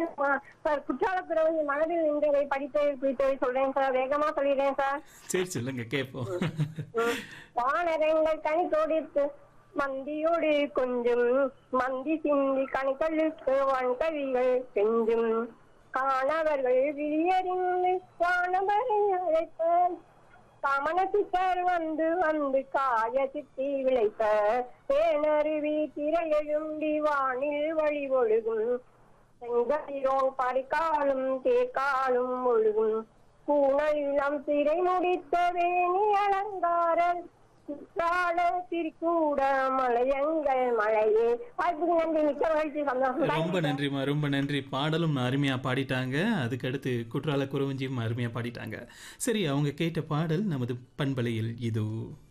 Sir குற்றாலத்துறை மனதில் நின்றவை படித்தவை பிடித்தவை சொல்றேன் சார் வேகமா சொல்லிடுறேன் சார் சரி சொல்லுங்க கேட்போம் ம். வானரங்கள் கனி தொடித்து மந்தியோடு கொஞ்சம் மந்தி சிந்தி கனிகளுக்கு வன்கவிகள் செஞ்சும் காணவர்கள் விழியறிந்து வானவரை அழைப்பர் கமனசித்தர் வந்து வந்து காய சித்தி விளைப்ப தேனருவி திரையெழும்பி வானில் வழி ஒழுகும் செங்கதிரோன் பறிக்காலும் தேக்காலும் ஒழுகும் பூனல் இளம் சிறை முடித்த வேணி அலங்காரல் குற்றால திருக்கூட மலையங்கள் மலையே வாய்ப்புக்கு நன்றி மிக்க மகிழ்ச்சி சந்தோஷம் ரொம்ப நன்றிம்மா ரொம்ப நன்றி பாடலும் அருமையா பாடிட்டாங்க அதுக்கடுத்து குற்றால குறவஞ்சியும் அருமையா பாடிட்டாங்க சரி அவங்க கேட்ட பாடல் நமது பண்பலையில் இதோ